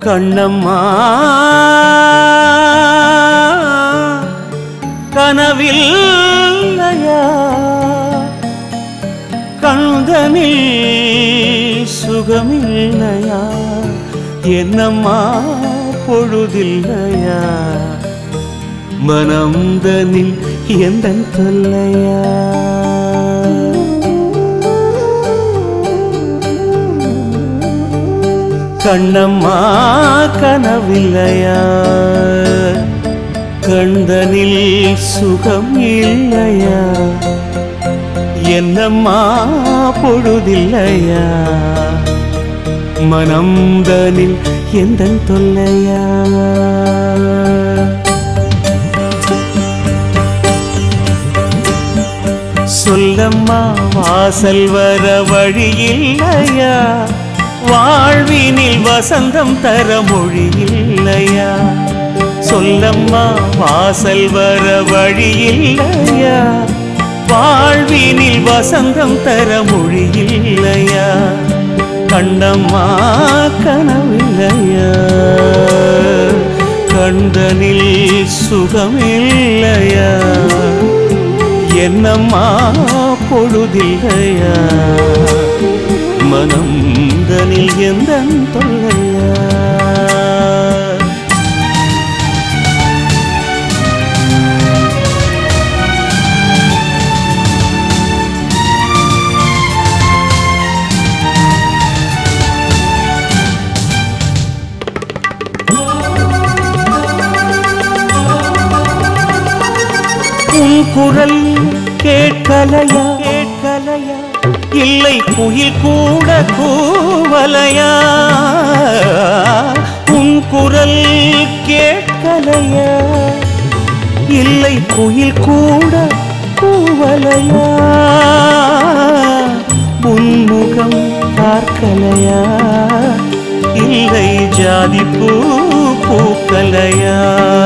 கண்ணம்மா கனவில்லையா கண்தனில் சுகமில்லையா என்னம்மா பொழுதில்லையா மனம்தனில் எந்த தொல்லையா கண்ணம்மா கனவில்லையா கண்டனில் சுகம் இல்லையா என்னம்மா பொழுதில்லையா மனம்தனில் எந்த தொல்லையா சொல்லம்மா வாசல் வர வழி இல்லையா வாழ்வினில் வசந்தம் தர மொழி இல்லையா சொல்லம்மா வாசல் வர வழி இல்லையா வாழ்வினில் வசந்தம் தர மொழி இல்லையா கண்டம்மா கனவில்லையா கண்டனில் சுகமில்லையா என்னம்மா பொழுதில்லையா மனம் தனில் எந்த தொல்லையா உன் குரல் கேட்கலையா கேட்கலையா இல்லை குயில் கூட கூவலையா உன் குரல் கேட்கலையா இல்லை குயில் கூட கூவலையா உன்முகம் பார்க்கலையா இல்லை ஜாதி பூ பூக்கலையா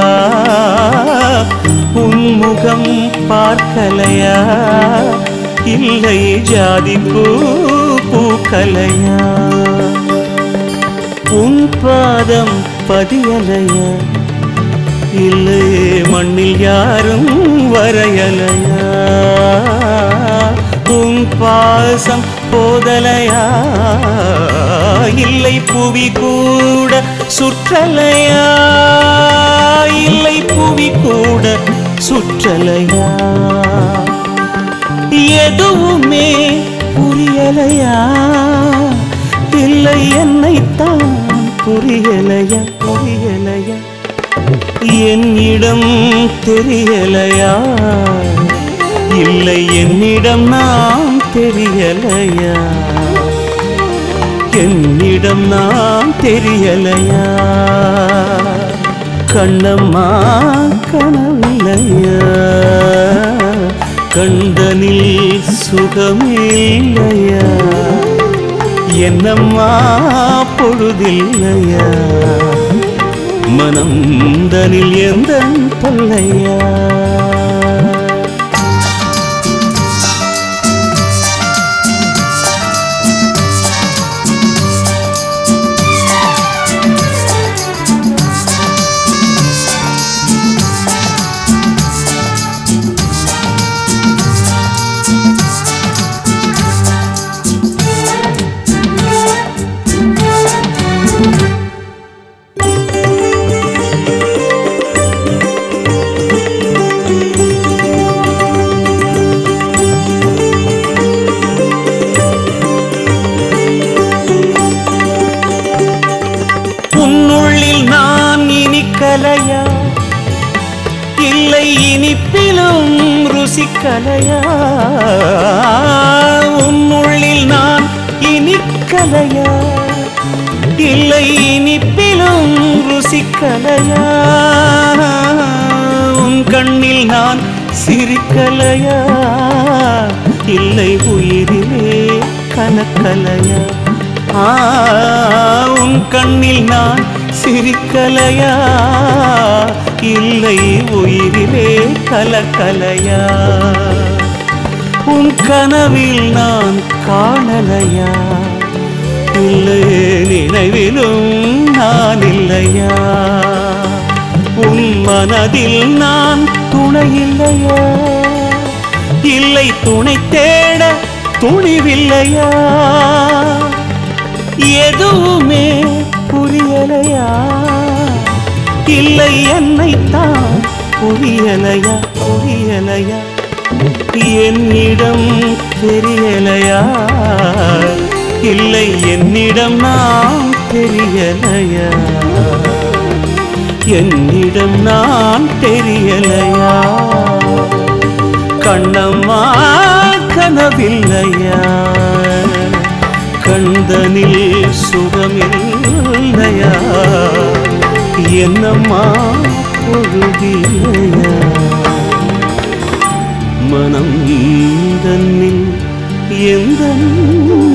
உன்முகம் பார்க்கலையா இல்லை ஜாதி பூ பூக்கலையா உன் பாதம் பதியலையா இல்லை மண்ணில் யாரும் வரையலையா உன் பாசம் போதலையா இல்லை புவி கூட சுற்றலையா இல்லை புவி கூட சுற்றலையா எதுவுமே புரியலையா இல்லை என்னைத்தான் புரியலையா புரியலையா என்னிடம் தெரியலையா இல்லை என்னிடம் நாம் தெரியலையா என்னிடம் நாம் தெரியலையா கண்ணம்மா கனவில்லையா கண்டனில் சுகமில்லையா என்னம்மா பொழுதில்லையா மனம் தனில் எந்த தொல்லையா உன்னுள்ளில் நான் இனிக்கலையா இல்லை இனிப்பிலும் ருசிக்கலையா உன்னுள்ளில் நான் இனிக்கலையா இல்லை இனிப்பிலும் ருசிக்கலையா உன் கண்ணில் நான் சிரிக்கலையா இல்லை உயிரிலே கலக்கலையா ஆ, உன் கண்ணில் நான் சிரிக்கலையா இல்லை உயிரிலே கலக்கலையா உன் கனவில் நான் காணலையா இல்லை நினைவிலும் நான் இல்லையா உன் மனதில் நான் துணை இல்லையா இல்லை துணை தேட துணிவில்லையா எதுவுமே புரியலையா இல்லை என்னைத்தான் புரியலையா புரியலையா என்னிடம் தெரியலையா இல்லை என்னிடம் நான் தெரியலையா என்னிடம் நான் தெரியலையா கண்ணம்மா கனவில்லையா கண்டனில் சுகமில்லையா என்னம்மா பொழுதில்லையா மனம் தன்னில் எந்த